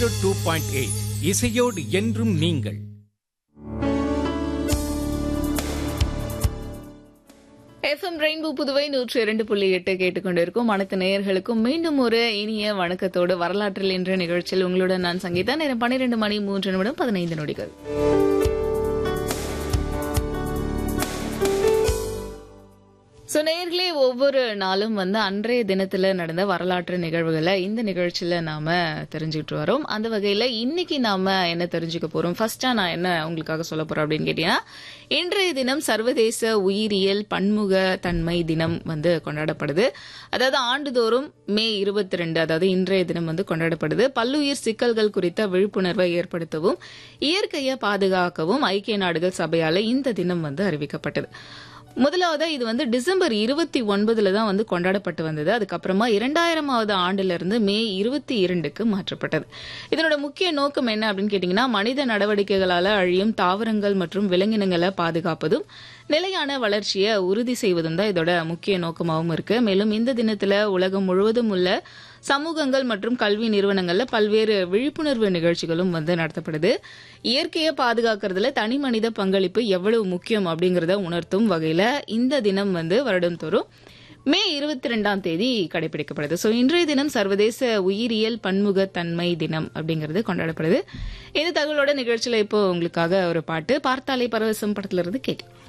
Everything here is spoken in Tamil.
ஜீரோ டூ பாயிண்ட் எயிட் இசையோடு என்றும் நீங்கள் எஃப்எம் ரெயின்போ புதுவை நூற்றி இரண்டு புள்ளி எட்டு கேட்டுக்கொண்டிருக்கும் அனைத்து நேயர்களுக்கும் மீண்டும் ஒரு இனிய வணக்கத்தோடு வரலாற்றில் என்ற நிகழ்ச்சியில் உங்களுடன் நான் சங்கீதா நேரம் பன்னிரண்டு மணி மூன்று நிமிடம் பதினைந்து நொடிகள் ஸோ நேர்களே ஒவ்வொரு நாளும் வந்து அன்றைய தினத்துல நடந்த வரலாற்று நிகழ்வுகளை இந்த நிகழ்ச்சியில நாம தெரிஞ்சுக்கிட்டு வரோம் அந்த வகையில இன்னைக்கு நாம என்ன தெரிஞ்சுக்க போறோம் ஃபர்ஸ்டா நான் என்ன உங்களுக்காக சொல்ல போறேன் அப்படின்னு கேட்டீங்கன்னா இன்றைய தினம் சர்வதேச உயிரியல் பன்முக தன்மை தினம் வந்து கொண்டாடப்படுது அதாவது ஆண்டுதோறும் மே இருபத்தி ரெண்டு அதாவது இன்றைய தினம் வந்து கொண்டாடப்படுது பல்லுயிர் சிக்கல்கள் குறித்த விழிப்புணர்வை ஏற்படுத்தவும் இயற்கையை பாதுகாக்கவும் ஐக்கிய நாடுகள் சபையால இந்த தினம் வந்து அறிவிக்கப்பட்டது முதலாவது இது வந்து டிசம்பர் இருபத்தி ஒன்பதுல தான் வந்து கொண்டாடப்பட்டு வந்தது அதுக்கப்புறமா இரண்டாயிரமாவது ஆண்டுல இருந்து மே இருபத்தி இரண்டுக்கு மாற்றப்பட்டது இதனோட முக்கிய நோக்கம் என்ன அப்படின்னு கேட்டீங்கன்னா மனித நடவடிக்கைகளால அழியும் தாவரங்கள் மற்றும் விலங்கினங்களை பாதுகாப்பதும் நிலையான வளர்ச்சியை உறுதி செய்வதும் தான் இதோட முக்கிய நோக்கமாகவும் இருக்கு மேலும் இந்த தினத்துல உலகம் முழுவதும் உள்ள சமூகங்கள் மற்றும் கல்வி நிறுவனங்கள்ல பல்வேறு விழிப்புணர்வு நிகழ்ச்சிகளும் வந்து நடத்தப்படுது இயற்கையை பாதுகாக்கிறதுல தனி மனித பங்களிப்பு எவ்வளவு முக்கியம் அப்படிங்கறத உணர்த்தும் வகையில இந்த தினம் வந்து வருடந்தோறும் மே இருபத்தி ரெண்டாம் தேதி கடைபிடிக்கப்படுது ஸோ இன்றைய தினம் சர்வதேச உயிரியல் பன்முக தன்மை தினம் அப்படிங்கிறது கொண்டாடப்படுது இந்த தகவலோட நிகழ்ச்சியில இப்போ உங்களுக்காக ஒரு பாட்டு பார்த்தாலே பரவசம் படத்துல இருந்து கேட்கலாம்